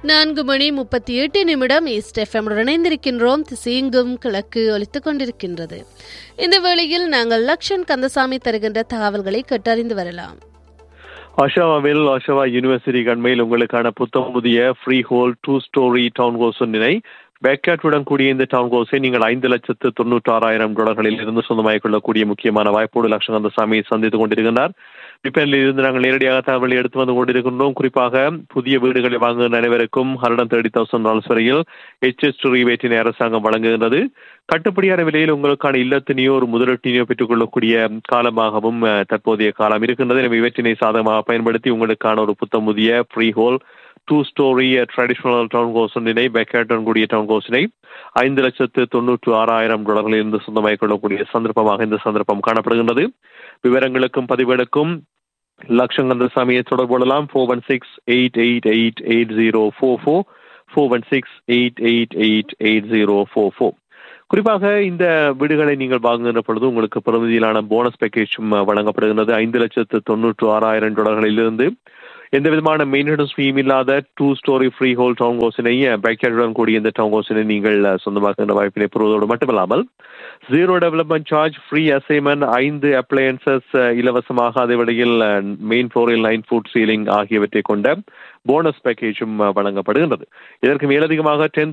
நான்கு மணி முப்பத்தி எட்டு நிமிடம் ஈஸ்ட் எஃப்எம் இணைந்திருக்கின்றோம் திசையெங்கும் கிழக்கு ஒலித்துக் கொண்டிருக்கின்றது இந்த வேளையில் நாங்கள் லக்ஷன் கந்தசாமி தருகின்ற தகவல்களை கேட்டறிந்து வரலாம் அஷாவாவில் அஷாவா யூனிவர்சிட்டி கண்மையில் உங்களுக்கான புத்தம் புதிய freehold two storey town house ஒன்றினை பேக்கேட்டுடன் கூடிய இந்த டவுன் ஹவுஸை நீங்கள் ஐந்து லட்சத்து தொண்ணூற்றி ஆறாயிரம் டாலர்களில் இருந்து சொந்தமாகிக் கொள்ளக்கூடிய முக்கியமான வாய்ப்போடு லட்சகந்தசாமி சந்தித்துக் கொண்டிருக்கின்றார் டிபெண்டில் இருந்து நாங்கள் நேரடியாக தகவலை எடுத்து வந்து கொண்டிருக்கின்றோம் குறிப்பாக புதிய வீடுகளை வாங்குகிற அனைவருக்கும் ஹண்ட்ரட் தேர்ட்டி தௌசண்ட் டாலர்ஸ் வரையில் ஹெச்எஸ் ரீவேட்டினை அரசாங்கம் வழங்குகின்றது கட்டுப்படியான விலையில் உங்களுக்கான இல்லத்தினையோ ஒரு முதலீட்டினையோ பெற்றுக்கொள்ளக்கூடிய காலமாகவும் அஹ், தற்போதைய காலம் இருக்கின்றது எனவே இவற்றினை சாதகமாக பயன்படுத்தி உங்களுக்கான ஒரு புத்தம் புதிய freehold two storey traditional town house ஒன்றினை பேக்கேட்டுடன் கூடிய டவுன் ஹவுஸினை ஐந்து லட்சத்து தொண்ணூற்று ஆறாயிரம் டாலர்களில் இருந்து சொந்தமாகிக் கொள்ளக்கூடிய சந்தர்ப்பமாக இந்த சந்தர்ப்பம் காணப்படுகின்றது விவரங்களுக்கும் பதிவுகளுக்கும் லட்சங்கந்தசாமியை தொடர்பு கொள்ளலாம் four one six eight eight eight eight zero four four four one six eight eight eight eight zero four four குறிப்பாக இந்த வீடுகளை நீங்கள் வாங்குகின்ற பொழுது உங்களுக்கு பிரதியிலான போனஸ் பேக்கேஜும் வழங்கப்படுகின்றது ஐந்து லட்சத்து தொண்ணூற்று ஆறாயிரம் டாலர்களிலிருந்து எந்த விதமான மெயின்டெனன்ஸ் ஃபீம் இல்லாத டூ ஸ்டோரி ஃப்ரீ ஹோல் டவுன் ஹவுஸினை பேக்கேட்டுடன் கூடிய இந்த டவுன் ஹவுஸினை நீங்கள் அஹ், சொந்தமாக்குகின்ற வாய்ப்பினை பெறுவதோடு மட்டுமில்லாமல் zero development charge free assignment ஐந்து அப்ளையன்சஸ் இலவசமாக அதே வழியில் மெயின் ஃப்ளோரில் லைன் ஃபுட் சீலிங் ஆகியவற்றை கொண்ட போனஸ் பேக்கேஜும் வழங்கப்படுகின்றது இதற்கு மேலதிகமாக டென்